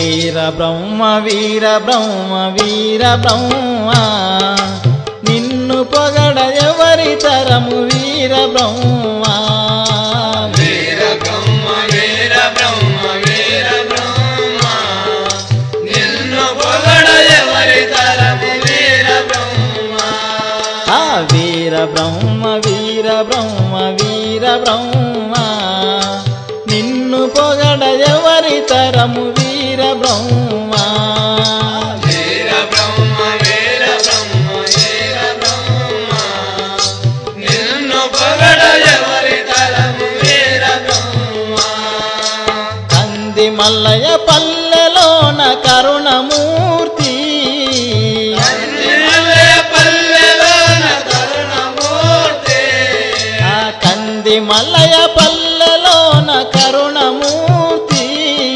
వీర బ్రహ్మ వీర బ్రహ్మ వీర బ్రహ్మ నిన్ను పొగడ ఎవరి తరము వీర బ్రహ్మ వీర బ్రహ్మ వీర బ్రహ్మ వీర బ్రహ్మ నిన్ను పొగడ ఎవరి తరము వీర బ్రహ్మ ఆ వీర బ్రహ్మ వీర బ్రహ్మ వీర బ్రహ్మ నిన్ను పొగడ ఎవరి తరము వీర బ్రహ్మ వీర బ్రహ్మ వీర బ్రహ్మ వీర బ్రహ్మ నిన్ను పొగడ ఎవరి తరము వీర బ్రహ్మ కంది మల్లయ్య పల్లెలోన కరుణమూర్తి కందిమల్లె పల్లెలోన కరుణమూర్తి ఆ కంది మల్లయ్య పల్లెలోన కరుణమూర్తి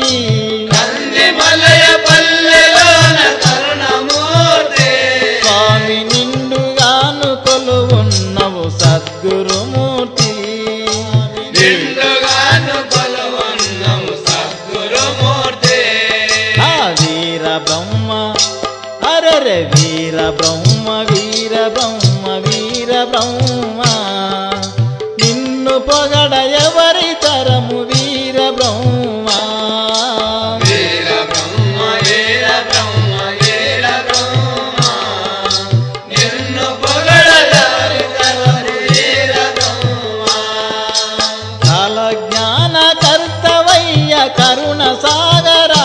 కందిమలయ పల్లెలోన కరుణమూర్తి స్వామి నిండుగాను కొలువున్నవు సద్గురుమూర్తి నిండుగాను కొలువన్నము సద్గురుమూర్తి ఆ వీర బ్రహ్మ అరరే వీర బ్రహ్మ వీర బ్రహ్మ వీర బ్రహ్మ నిన్ను పొగడ ఎవరి తరము వీర బ్రహ్మ వీర బ్రహ్మ వీర బ్రహ్మ వీర బ్రహ్మ నిన్ను పొగడదారి తరము వీర బ్రహ్మ కాల జ్ఞాన కర్తవయ్య కరుణ సాగరా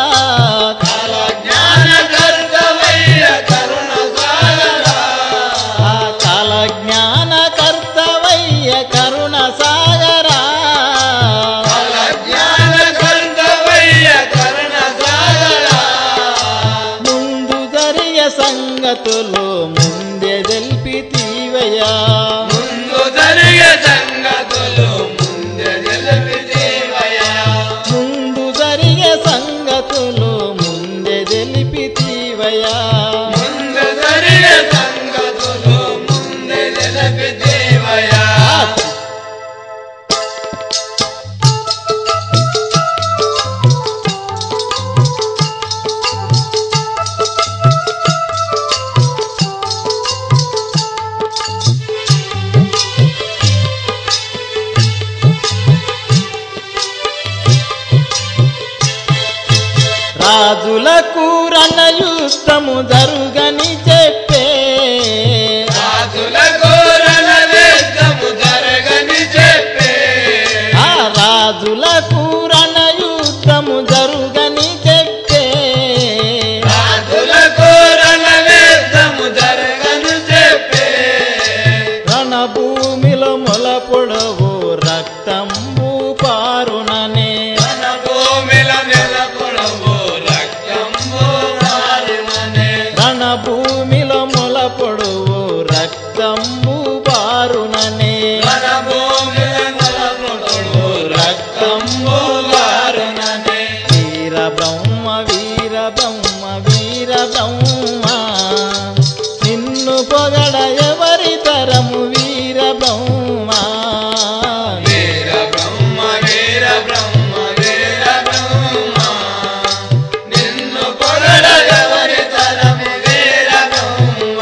కాల జ్ఞాన కర్తవయ్య కరుణ సాగరా ఆ కాల జ్ఞాన కర్తవయ్య కరుణ సాగరా కాల జ్ఞాన కర్తవయ్య కరుణ సాగరా ముందు జరిగే సంగతులు ముందే తెలిపితీవయ్యా ముందు జరిగే సంగతులు ముందే తెలిపితేవయ్యా ముందు జరిగే సంగతులు ముందే తెలిపితీవయ్యా ముందు జరిగే సంగతులు ముందే తెలిపితేవయ్యా రాజులకు రణయుద్ధము జరుగని చెప్పే రాజులకు రణవేదము జరగని చెప్పే ఆ రాజులకు రణయుద్ధము జరుగని చెప్పే రాజులకు రణవేదము జరగని చెప్పే రణభూమిలో మొలపొడవు రక్తంబు పారుననే మన భూమిల నెలకొడవు రక్తంబు మారుననే రణభూమిలో మొలపొడవు రక్తంబు పారుననే మన భూమిల నెలకొడవు రక్తంబు మారుననే వీర బ్రహ్మ వీర బ్రహ్మ వీర బ్రహ్మ నిన్ను పొగడ ఎవరి తరము వీర బ్రహ్మ వీర బ్రహ్మ వీర బ్రహ్మ వీర బ్రహ్మ నిన్ను పొగడ ఎవరి తరము వీర బ్రహ్మ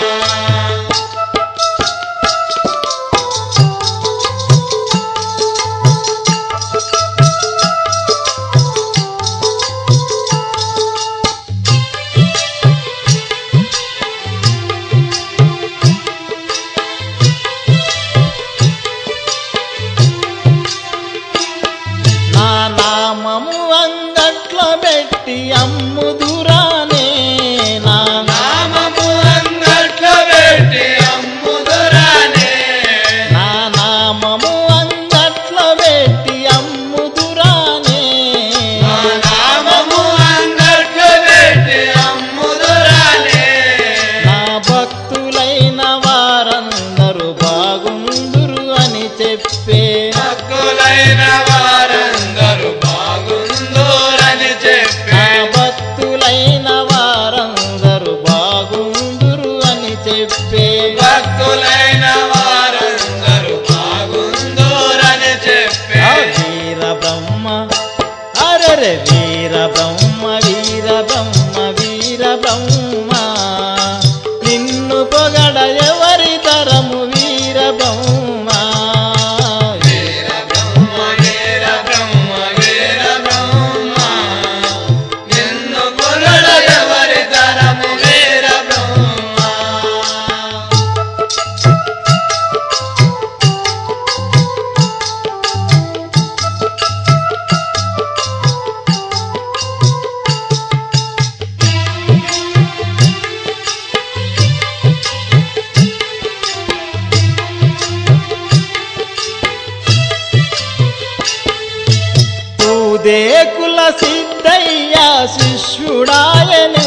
నా నామము అంగట్లో పెట్టి అమ్ముదురానే నా నామము అంగట్లో పెట్టి అమ్ముదురానే నా నామము అంగట్లో పెట్టి అమ్ముదురానే నా నామము అంగట్లో పెట్టి అమ్ముదురానే నా భక్తులైన వారందరూ బాగుందురు అని చెప్పే భక్తులైన వారందరూ బాగుందోరని చెప్పి నా భక్తులైన వారందరూ బాగుందురు అని చెప్పే భక్తులైన వారందరూ బాగుందోరని చెప్పి ఆ వీర బ్రహ్మ అరెరే వీర బ్రహ్మ దూదేకుల సిద్ధయ్య శిష్యుడాయను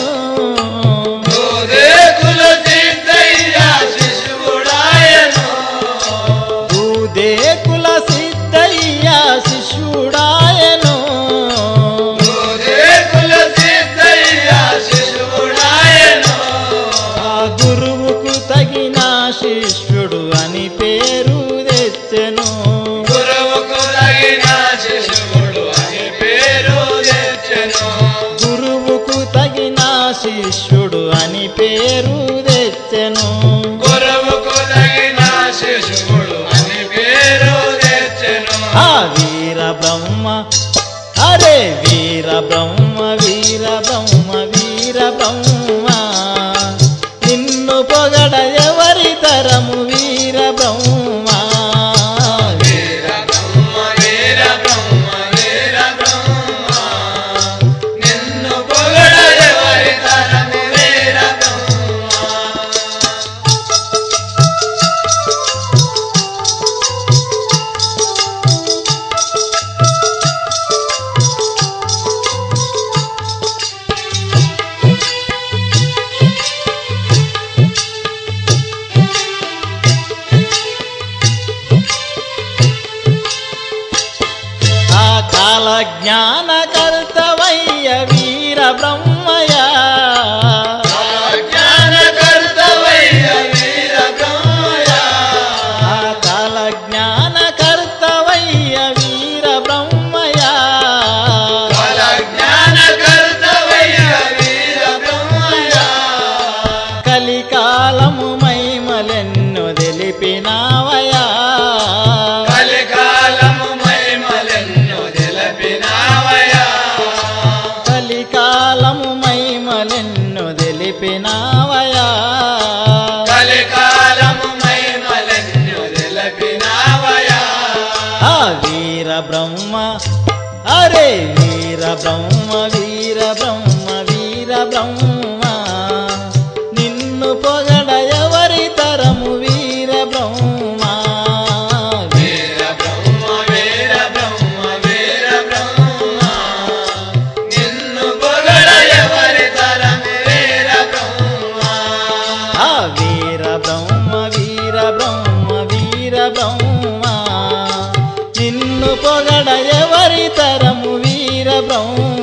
దూదేకుల సిద్ధయ్య శిశువుడాయను దూదేకుల సిద్ధయ్య శిష్యుడాయను దూదేకుల సిద్ధయ్య శిశువుడాయను ఆ గురువుకు తగిన శిష్యుడు అని పేరు తెచ్చెను గురువుకు తగిన శిశువుడు అని పేరు తెచ్చెను గురువుకు తగిన శిష్యుడు అని పేరు తెచ్చెను గురువుకు తగిన శిశువుడు అని పేరు తెచ్చెను ఆ వీర బ్రహ్మ అరే వీర బ్రహ్మ వీర బ్రహ్మ వీర బ్రహ్మ నిన్ను పొగడ ఎవరి తరము వీర బ్రహ్మ వీర బ్రహ్మ వీర బ్రహ్మ వీర బ్రహ్మ నిన్ను పొగడ ఎవరి తరము వీర బ్రహ్మ ఆ కాల జ్ఞాన కర్తవయ్య వీర బ్రహ్మయ జ్ఞానకర్తవయ్య వీర బ్రహ్మయ ఆ కాల జ్ఞాన కర్తవయ్య వీర బ్రహ్మయ బల జ్ఞానకర్తవయ్య వీర బ్రహ్మయ కలికాలము మైమలెన్ను తెలిపినావయా కలికాలము మైమలెన్ను తెలిపినావయ్యా కలికాలము మైమలెన్ను తెలిపినావయా కలికాలము మైమలెన్ను తెలిపినావయ్యా ఆ వీర బ్రహ్మ అరే వీర బ్రహ్మ వీర బ్రహ్మ వీర బ్రహ్మ నిన్ను పొగడ ఎవరి తరము వీర బ్రహ్మ వీర బ్రహ్మ వీర బ్రహ్మ వీర బ్రహ్మ నిన్ను పొగడ ఎవరి తరము వీర బ్రహ్మ ఆ వీర బ్రహ్మ వీర బ్రహ్మ వీర బ్రహ్మ నిన్ను పొగడ ఎవరి తరము వీర బ్రహ్మ